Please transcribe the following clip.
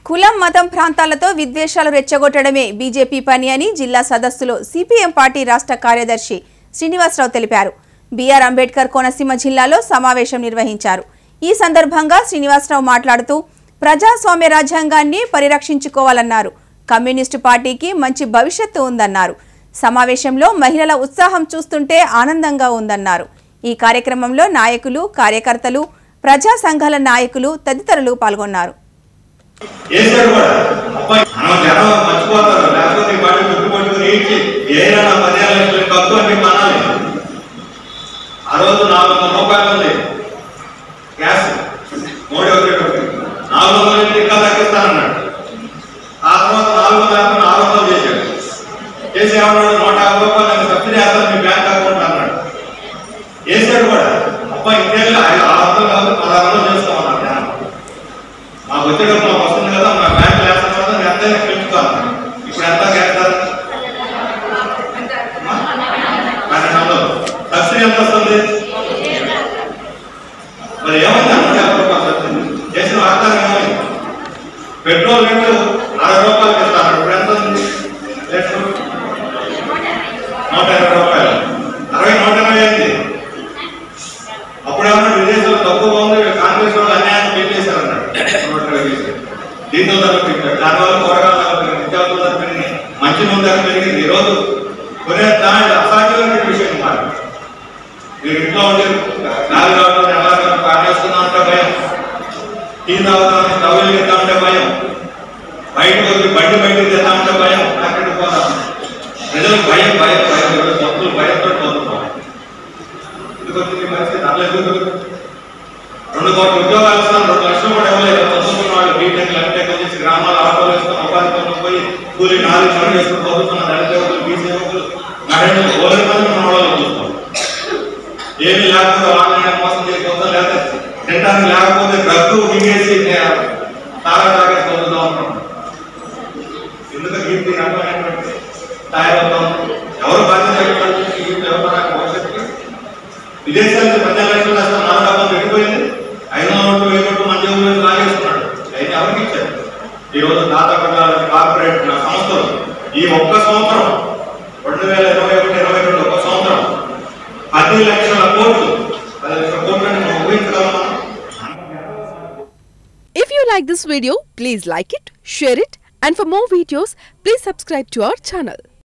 కులం మతం ప్రాంతాలతో విద్వేషాలు రెచ్చగొట్టడమే బీజేపీ పని అని జిల్లా సదస్సులో సిపిఎం పార్టీ రాష్ట్ర కార్యదర్శి శ్రీనివాసరావు తెలిపారు బీఆర్ అంబేద్కర్ కోనసీమ జిల్లాలో సమావేశం నిర్వహించారు ఈ సందర్భంగా శ్రీనివాసరావు మాట్లాడుతూ ప్రజాస్వామ్య రాజ్యాంగాన్ని పరిరక్షించుకోవాలన్నారు కమ్యూనిస్టు పార్టీకి మంచి భవిష్యత్తు ఉందన్నారు సమావేశంలో మహిళల ఉత్సాహం చూస్తుంటే ఆనందంగా ఉందన్నారు ఈ కార్యక్రమంలో నాయకులు కార్యకర్తలు ప్రజా సంఘాల నాయకులు తదితరులు పాల్గొన్నారు చేశాడు కూడా అబ్బాయి మనం జనం మర్చిపోతారు లేకపోతే ఈ పార్టీ చుట్టూ పట్టుకుని ఇచ్చి ఏదైనా నా పదిహేను లక్షల ఖర్చు అని చెప్పి అనాలి ఆ రోజు నాలుగు వందల రూపాయలు ఉంది గ్యాస్ మోడీ వచ్చేటప్పుడు నాలుగు వందల నుంచి ఇంకా తగ్గిస్తానన్నాడు ఆ తర్వాత నాలుగు వందల యాభై ఆరు వందలు చేశాడు చేసి ఏమన్నాడు నూట యాభై రూపాయలు నేను సబ్సిడీ వేస్తాను మీ బ్యాంక్ అకౌంట్ అన్నాడు చేశాడు కూడా అబ్బాయి ఇంకేళ్ళు ఐదు ఆరు వందలు కాదు పదహారు వందలు చేసుకోమన్నాడు జనం. మాకు వచ్చేటప్పుడు మాకు వస్తుంది కదా మా బ్యాంక్ వేస్తాం కదా మేము ఎంతైనా పెంచుతాను ఇప్పుడు ఎంత వేస్తారు పన్నెండు వందలు సబ్సిడీ ఎంత వస్తుంది మరి ఏమైంది అన్న యాభై రూపాయలు సబ్సిడీ చేసిన వాగ్దానం ఏమైంది పెట్రోల్ రేటు అరవై రూపాయలకి ఇస్తాను ఇప్పుడు ఎంత ఉంది లీటరు? నూట ఇరవై రూపాయలు అరవై నూట ఇరవై అయింది అప్పుడేమన్నా విదేశాలు తక్కువగా ఉంది కాంగ్రెస్ వాళ్ళు అన్యాయం పెట్టేశారన్నాడు నూట ఇరవై చేశారు. దీంతో ధరలు పెంచారు దానివల్ల కూరగాయల ధరలు పెరిగింది నిత్యావసర ధరలు పెరిగినాయి మంచి నూనె ధర పెరిగింది ఈ రోజు కొనే దాని అసాధ్యమైన విషయం మాట మీరు ఇంట్లో ఉండి గాలి రావడం ఎలా కార్ చేసుకున్నా అంటే భయం టీ తాగుతాం తవ్వులు తింటా ఉంటే భయం బయటకు వచ్చి బండి బయటకు తింటా ఉంటే భయం అక్కడికి పోతాం ప్రజలకు భయం భయం భయం ఈరోజు భక్తులు భయంతో పోతున్నాం ఎందుకు వచ్చింది ఈ పరిస్థితి అట్లా ఎందుకు పెరుగుతుంది? రెండు కోట్ల ఉద్యోగాలు ఇస్తాను రెండు లక్షలు కూడా ఇవ్వలేదు చదువుకున్న వాళ్ళు బీటెక్ ఎంటెక్ చేసి గ్రామాల ఆటోలు వేసుకొని ఉపాధి పనులు పోయి కూలి నాలుగు పనులు వేసుకొని చదువుతున్న దళిత యువకులు బీసీ యువకులు మహిళలు ఓలరి మంది మన వాళ్ళు చూస్తాం ఏమీ లేకపోతే ఆన్లైన్ మోసం చేసుకోవద్దాం లేదా తినడానికి లేకపోతే డ్రగ్గు మింగేసి తాగా తాగేసి చదువుతాం అనుకుంటున్నాం ఎందుకు కీర్తి రకమైనటువంటి తయారవుతాం ఎవరు బాధ్యత వహించాలి? ఈ కీర్తి ఎవరు నాకు భవిష్యత్తుకి విదేశాలకు పద్దెనిమిది లక్షలు వేస్తాం నాలుగు డబ్బా పెట్టిపోయింది ఐదు వందల నోట్లు వెయ్యి నోట్లు మన జేబులో వేసి లాగేస్తున్నాడు అయితే ఎవరికి ఇచ్చారు ఈ రోజు తాత కార్పొరేట్ నా సంస్థలు ఈ ఒక్క సంవత్సరం రెండు వేల ఇరవై ఒకటి ఇరవై రెండు ఒక్క సంవత్సరం పది లక్షల కోట్లు పది లక్షల కోట్లు అంటే మనం ఊహించగలమా If you like this video, please like it, share it, and for more videos, please subscribe to our channel.